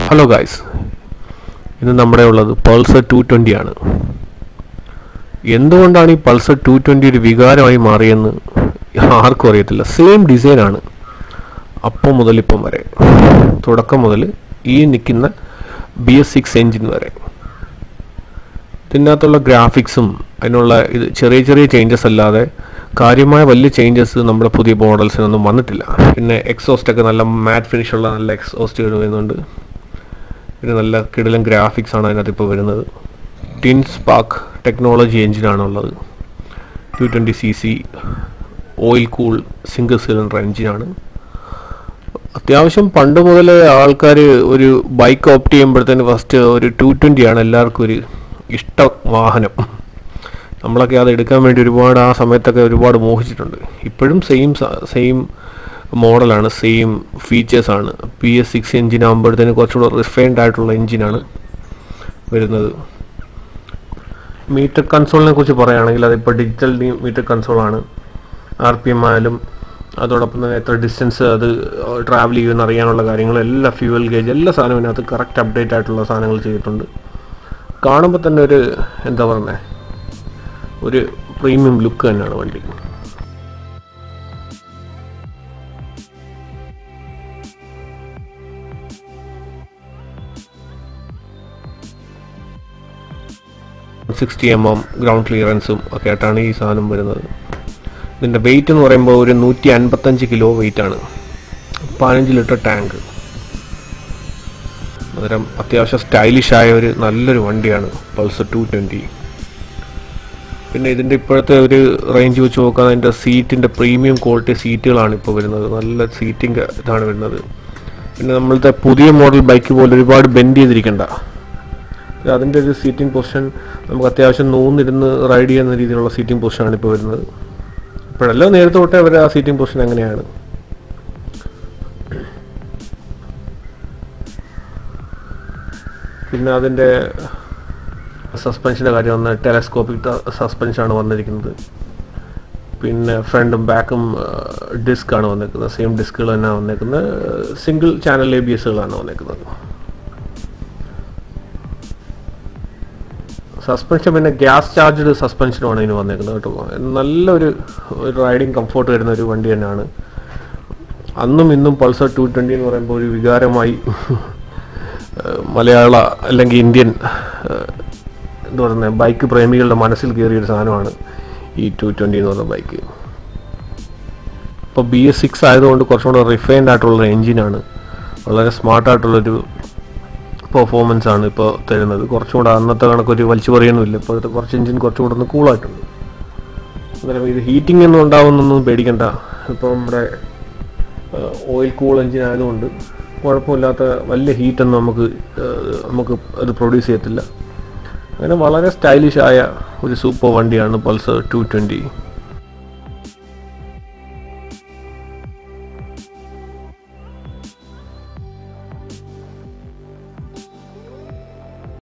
hello guys ഇന്ന് നമ്മുടെ ഉള്ളത് പൾസർ ടു ട്വൻ്റി ആണ് എന്തുകൊണ്ടാണ് ഈ പൾസർ ടു ട്വൻ്റി ഒരു വികാരമായി മാറിയെന്ന് ആർക്കും അറിയത്തില്ല സെയിം ഡിസൈനാണ് അപ്പം മുതൽ ഇപ്പം വരെ തുടക്കം മുതൽ ഈ നിൽക്കുന്ന ബി എസ് സിക്സ് എൻജിൻ വരെ ഇതിനകത്തുള്ള ഗ്രാഫിക്സും അതിനുള്ള ഇത് ചെറിയ ചെറിയ ചേഞ്ചസ് അല്ലാതെ കാര്യമായ വലിയ ചേഞ്ചസ് നമ്മുടെ പുതിയ മോഡൽസിനൊന്നും വന്നിട്ടില്ല പിന്നെ എക്സോസ്റ്റ് ഒക്കെ നല്ല മാറ്റ് ഫിനിഷ് ഉള്ള നല്ല എക്സോസ്റ്റ് വരുന്നുണ്ട് പിന്നെ നല്ല കിടിലൻ ഗ്രാഫിക്സ് ആണ് അതിനകത്ത് ഇപ്പോൾ വരുന്നത് ടിൻ സ്പാർക്ക് ടെക്നോളജി എഞ്ചിനാണ് ഉള്ളത് two twenty C C oil cool single cylinder എഞ്ചിനാണ് അത്യാവശ്യം പണ്ട് മുതലേ ആൾക്കാർ ഒരു ബൈക്ക് ഓപ്റ്റ് ചെയ്യുമ്പോഴത്തേന് ഫസ്റ്റ് ഒരു ടു ട്വൻ്റി ആണ് എല്ലാവർക്കും ഒരു ഇഷ്ട വാഹനം നമ്മളൊക്കെ അത് എടുക്കാൻ വേണ്ടി ഒരുപാട് ആ സമയത്തൊക്കെ ഒരുപാട് മോഹിച്ചിട്ടുണ്ട് ഇപ്പോഴും സെയിം സെയിം മോഡലാണ് സെയിം ഫീച്ചേഴ്സാണ് പി എസ് സിക്സ് എഞ്ചിൻ ആകുമ്പോഴത്തേന് കുറച്ചുകൂടെ റിഫൈൻഡ് ആയിട്ടുള്ള എഞ്ചിനാണ് വരുന്നത് മീറ്റർ കൺസോളിനെ കുറിച്ച് പറയുകയാണെങ്കിൽ അതിപ്പോൾ ഡിജിറ്റൽ മീറ്റർ കൺസോളാണ് ആർ പി എം ആയാലും അതോടൊപ്പം തന്നെ എത്ര ഡിസ്റ്റൻസ് അത് ട്രാവൽ ചെയ്യുമെന്ന് അറിയാനുള്ള കാര്യങ്ങൾ എല്ലാ ഫ്യൂവൽ ഗേജ് എല്ലാ സാധനവും ഇതിനകത്ത് കറക്റ്റ് അപ്ഡേറ്റ് ആയിട്ടുള്ള സാധനങ്ങൾ ചെയ്തിട്ടുണ്ട് കാണുമ്പോൾ തന്നെ ഒരു എന്താ പറയുന്നത് ഒരു പ്രീമിയം ലുക്ക് തന്നെയാണ് വണ്ടി സിക്സ്റ്റി എം എം ഗ്രൗണ്ട് ക്ലിയറൻസും ഒക്കെ ആയിട്ടാണ് ഈ സാധനം വരുന്നത് ഇതിൻ്റെ വെയിറ്റ് എന്ന് പറയുമ്പോൾ ഒരു നൂറ്റി അൻപത്തഞ്ച് കിലോ വെയിറ്റ് ആണ് പതിനഞ്ച് ലിറ്റർ ടാങ്ക് അന്നേരം അത്യാവശ്യം സ്റ്റൈലിഷ് ആയ ഒരു നല്ലൊരു വണ്ടിയാണ് പൾസർ ടു ട്വൻറ്റി പിന്നെ ഇതിൻ്റെ ഇപ്പോഴത്തെ ഒരു റേഞ്ച് വെച്ച് നോക്കാൻ അതിൻ്റെ സീറ്റിൻ്റെ പ്രീമിയം ക്വാളിറ്റി സീറ്റുകളാണ് ഇപ്പോൾ വരുന്നത് നല്ല സീറ്റിംഗ് ഇതാണ് വരുന്നത് പിന്നെ നമ്മളത്തെ പുതിയ മോഡൽ ബൈക്ക് പോലെ ഒരുപാട് ബെൻഡ് ചെയ്തിരിക്കണ്ട അതിൻ്റെ ഒരു സീറ്റിംഗ് പൊസിഷൻ നമുക്ക് അത്യാവശ്യം നൂന്നിരുന്ന് റൈഡ് ചെയ്യുന്ന രീതിയിലുള്ള സീറ്റിംഗ് പൊസിഷനാണ് ഇപ്പോൾ വരുന്നത് ഇപ്പോഴല്ല നേരത്തെ തൊട്ടേ അവർ ആ സീറ്റിംഗ് പൊസിഷൻ അങ്ങനെയാണ് പിന്നെ അതിൻ്റെ സസ്പെൻഷൻ്റെ കാര്യം വന്ന് ടെലസ്കോപ്പിക് സസ്പെൻഷനാണ് വന്നിരിക്കുന്നത് പിന്നെ ഫ്രണ്ടും ബാക്കും ഡിസ്ക് ആണ് വന്നേക്കുന്നത് സെയിം ഡിസ്കുകൾ തന്നെ വന്നേക്കുന്നത് സിംഗിൾ ചാനൽ എ ബി എസുകളാണ് വന്നേക്കുന്നത് സസ്പെൻഷൻ പിന്നെ ഗ്യാസ് ചാർജ്ഡ് സസ്പെൻഷനുമാണ് ഇതിന് വന്നേക്കുന്നത് കേട്ടോ നല്ലൊരു ഒരു റൈഡിങ് കംഫോർട്ട് വരുന്ന ഒരു വണ്ടി തന്നെയാണ് അന്നും ഇന്നും പൾസർ ടു ട്വൻറ്റി എന്ന് പറയുമ്പോൾ ഒരു വികാരമായി മലയാള അല്ലെങ്കിൽ ഇന്ത്യൻ എന്താ പറയുന്നത് ബൈക്ക് പ്രേമികളുടെ മനസ്സിൽ കയറിയ ഒരു സാധനമാണ് ഈ ടു ട്വൻറ്റി എന്ന് പറയുന്ന ബൈക്ക് ഇപ്പോൾ ബി എസ് സിക്സ് ആയതുകൊണ്ട് കുറച്ചുകൂടെ റിഫൈൻഡ് ആയിട്ടുള്ള എഞ്ചിനാണ് വളരെ സ്മാർട്ടായിട്ടുള്ളൊരു പെർഫോമൻസ് ആണ് ഇപ്പോൾ തരുന്നത് കുറച്ചും കൂടെ അന്നത്തെ കണക്കൊരു വലിച്ചു പറയണമില്ല ഇപ്പോഴത്തെ കുറച്ച് എഞ്ചിൻ കുറച്ചും കൂടെ ഒന്ന് കൂളായിട്ടുണ്ട് അന്നേരം ഇത് ഹീറ്റിംഗ് ഒന്നും ഉണ്ടാവുന്നൊന്നും പേടിക്കണ്ട ഇപ്പോൾ നമ്മുടെ ഓയിൽ കൂൾ എഞ്ചിൻ ആയതുകൊണ്ട് കുഴപ്പമില്ലാത്ത വലിയ ഹീറ്റൊന്നും നമുക്ക് നമുക്ക് അത് പ്രൊഡ്യൂസ് ചെയ്യത്തില്ല അങ്ങനെ വളരെ സ്റ്റൈലിഷ് ആയ ഒരു സൂപ്പർ വണ്ടിയാണ് പൾസർ ടു ട്വൻറ്റി